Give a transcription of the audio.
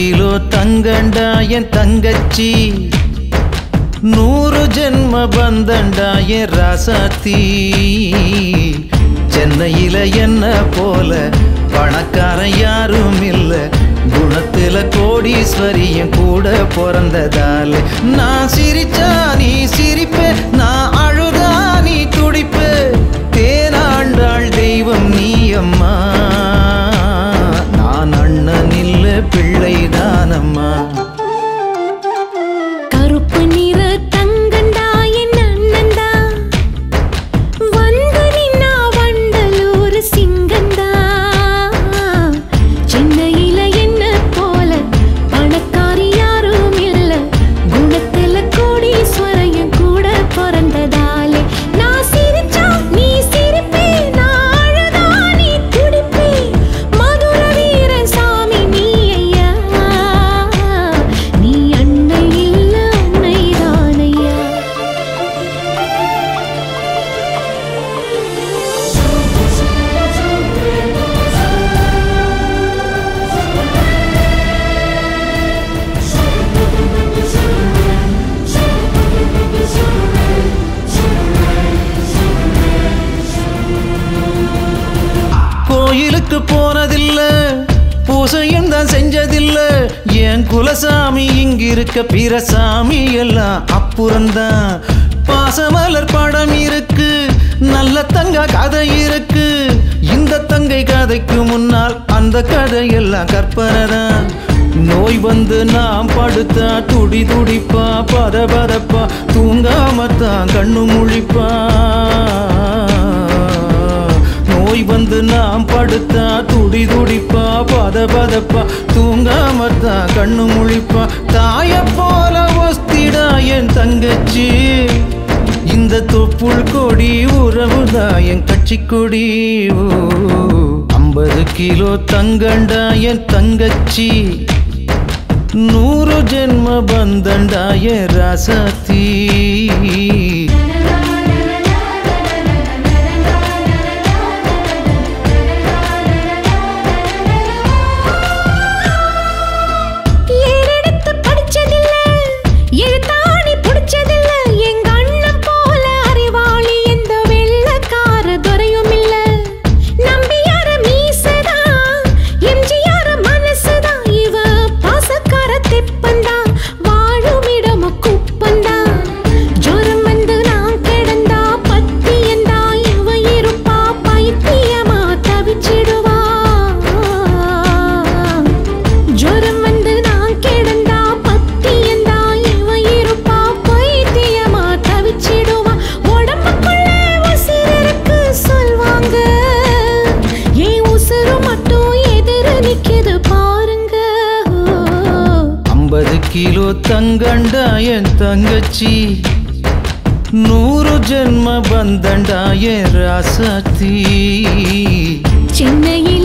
kilo தங்கண்டா என் தங்கச்சி நூறு ஜென்ம பந்தண்டா என் ராசாத்தி சென்னையில என்ன போல பணக்காரன் யாரும் இல்ல குணத்துல கோடீஸ்வரியும் கூட பிறந்ததால நான் சிரிச்சா நீ சிரிப்ப நான் அழுதா நீ துடிப்ப தேனாண்டாள் தெய்வம் நீ அம்மா நான் அண்ணன் இல்ல பிள்ளைதானம்மா கருப்பு நிற தங்கண்டா என் அண்ணந்தா வந்து நின்னா வண்டலூர் சிங்கந்தா சென்னையில என்ன போல பணக்காரி யாரும் இல்ல குணத்துல கோடீஸ்வரையும் கூட பிறந்ததாலே நான் சிரிச்சா நீ சிரிப்பே நான் அழுதா நீ துடிப்பே மதுர வீர சாமி நீ ஐயா நீ அன்னை இல்ல அன்னைதான் ஐயா கோயிலுக்கு போனதில்ல பூசையும் தான் செஞ்சதில்ல என் குலசாமி இங்கிருக்க பிற சாமி எல்லாம் அப்புறம்தான் பாசமலர் படம் இருக்கு நல்ல தங்க கதை இருக்கு இந்த தங்கை கதைக்கு முன்னால் அந்த கதையெல்லாம் கற்பனை தான் நோய் வந்து நாம் படுத்தா துடி துடிப்பா பத பதப்பா தூங்காமத்தான் கண்ணு முழிப்பா நோய் வந்து நாம் படுத்தா துடி துடிப்பா பத பதப்பா தூங்காமத்தான் கண்ணு முழிப்பா தாய போல வஸ்திடா என் தங்கச்சி இந்த தொப்புள் கொடி உறவுதான் என் கட்சி கொடி ஐம்பது கிலோ தங்கண்டா என் தங்கச்சி நூறு ஜென்ம பந்தண்டா என் ராசாத்தி ஏறெடுத்து படிச்சதில்ல எழுத்தாணி புடிச்சதில்ல எங்க அண்ணன் போல அறிவாளி எந்த வெள்ளக்கார துறையும் இல்ல நம்பியார மீசதா எம்ஜிஆர் மனசுதா இவ பாசக்கார தெப்பந்தா வாழும் இடம் குப்பந்தா ஜோரம் வந்து நான் கிடந்தா பத்தியந்தா இவ இருப்பா பைத்தியமா தவிச்சிடுவா ஜோரம் வந்து நான் கிடந்தா பத்தியந்தா இவ இருப்பா பைத்தியமா தவிச்சிடுவா உடம்புக்குள்ள உசிர் இருக்கு சொல்வாங்க ஏன் உசுறு மட்டும் எதிர நிக்குது பாருங்க ஐம்பது கிலோ தங்கண்டா என் தங்கச்சி நூறு ஜென்ம பந்தண்டா என் ராசாத்தி சென்னையில்